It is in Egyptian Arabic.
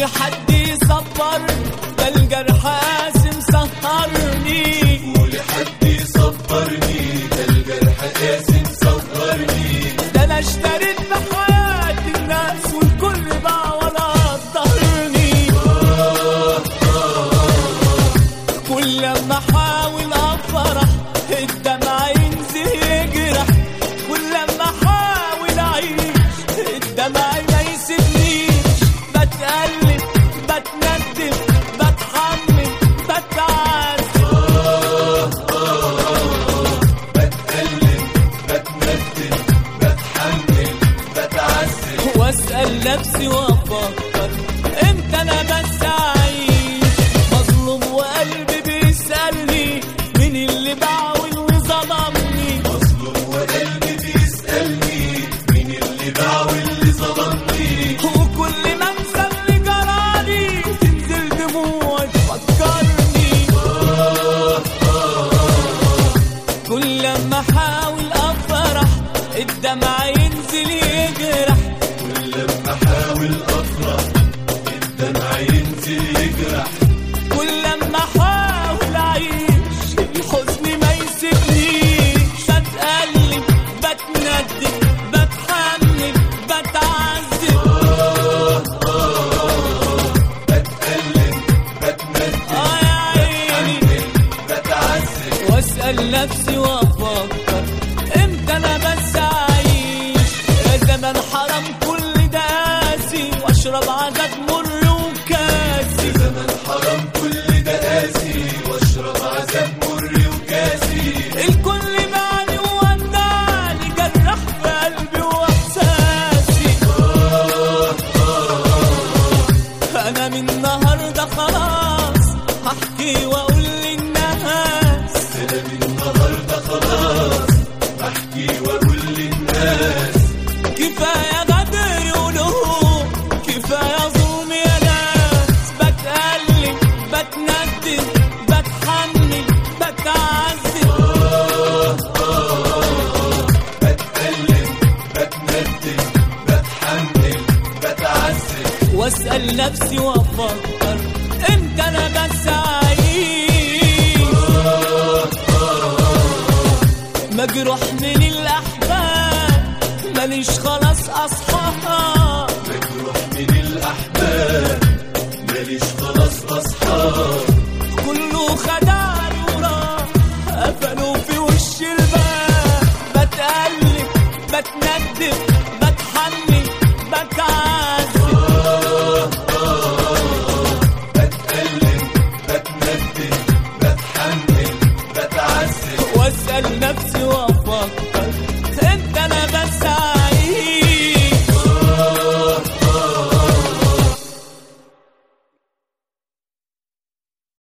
قولي حد يصبرني ده الجرح قاسم سهرني قولي حد يصبرني ده الجرح قاسم صبرني ده انا اشتريت بحياة الناس والكل بقى ولا ظهرني كل لما احاول افرح الدمع ينزل يجرح كل لما احاول اعيش الدمع ما يسيبنيش بتقلب بتندم بتحمل بتعذب بتألم بتندم بتحمل بتعذب واسال نفسي وافكر امتى انا بس اعيش مظلوم وقلبي بيسالني مين اللي باعوني وظلمني مظلوم وقلبي بيسألني مين اللي باع واللي ظلمني وكل ما انسى اللي جرالي تنزل دموع تفكرني كل لما احاول افرح الدمع ينزل يجرح كل لما احاول افرح الدمع ينزل يجرح كل لما احاول اعيش الحزن ما يسيبنيش بتقلب بتندم بتحمل بتعذب بتألم بتندم اه يا عيني بتحمل بتعذب واسال نفسي وافكر امتى انا بس اعيش يا زمان حرام كل ده قاسي واشرب عذاب مر وكاسي زمن حرام كل ده قاسي واشرب عذاب مر وكاسي الكل معني وودعني جرح في قلبي واحساسي انا من النهارده خلاص هحكي واقول للناس انا من النهارده خلاص بحكي واقول للناس كفايه غدر ولهوب كفايه ظلم يا ناس بتقلب بتندم بتحمل بتعذب بتألم بتندم بتحمل بتعذب واسال نفسي وافكر امتى انا بس اعيش مجروح من الاحباب ماليش خلاص اصحاب مجروح من الاحباب ماليش خلاص اصحاب كله خدعني وراح قفلوا في وش الباب بتقلب بتندم بتحمل بتعذب بتألم بتندم بتحمل بتعذب واسال نفسي وافكر